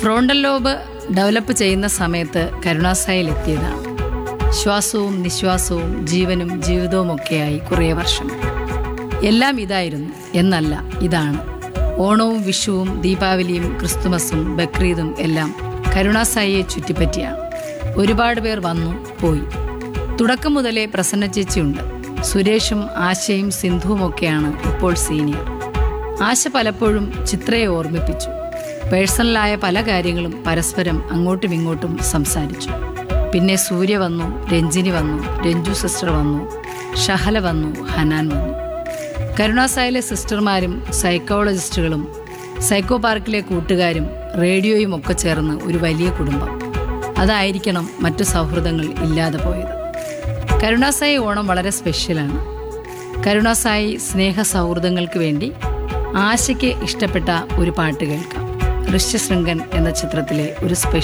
frontal lobe develop ചെയ്യുന്ന സമയത്ത് കരുണാസായിൽ എത്തിയതാണ് ശ്വാസവും നിശ്വാസവും ജീവനും ജീവിതവുമൊക്കെയായി കുറേ വർഷം എല്ലാം ഇതായിരുന്നു എന്നല്ല ഇതാണ് ഓണവും വിഷുവും ദീപാവലിയും ക്രിസ്തുമസും ബക്രീദും എല്ലാം കരുണാസായിയെ ചുറ്റിപ്പറ്റിയാണ് ഒരുപാട് പേർ വന്നു പോയി തുടക്കം മുതലേ പ്രസന്ന ചേച്ചിയുണ്ട് സുരേഷും ആശയും സിന്ധുവുമൊക്കെയാണ് ഇപ്പോൾ സീനിയർ ആശ പലപ്പോഴും ചിത്രയെ ഓർമ്മിപ്പിച്ചു പേഴ്സണലായ പല കാര്യങ്ങളും പരസ്പരം അങ്ങോട്ടും ഇങ്ങോട്ടും സംസാരിച്ചു പിന്നെ സൂര്യ വന്നു രഞ്ജിനി വന്നു രഞ്ജു സിസ്റ്റർ വന്നു ഷഹല വന്നു ഹനാൻ വന്നു കരുണാസായിലെ സിസ്റ്റർമാരും സൈക്കോളജിസ്റ്റുകളും സൈക്കോ പാർക്കിലെ കൂട്ടുകാരും റേഡിയോയും ഒക്കെ ചേർന്ന് ഒരു വലിയ കുടുംബം അതായിരിക്കണം മറ്റു സൗഹൃദങ്ങൾ ഇല്ലാതെ പോയത് കരുണാസായി ഓണം വളരെ സ്പെഷ്യലാണ് കരുണാസായി സ്നേഹ സൗഹൃദങ്ങൾക്ക് വേണ്ടി ആശയ്ക്ക് ഇഷ്ടപ്പെട്ട ഒരു പാട്ട് കേൾക്കാം ഋഷ്യശൃംഗൻ എന്ന ചിത്രത്തിലെ ഒരു സ്പെഷ്യൽ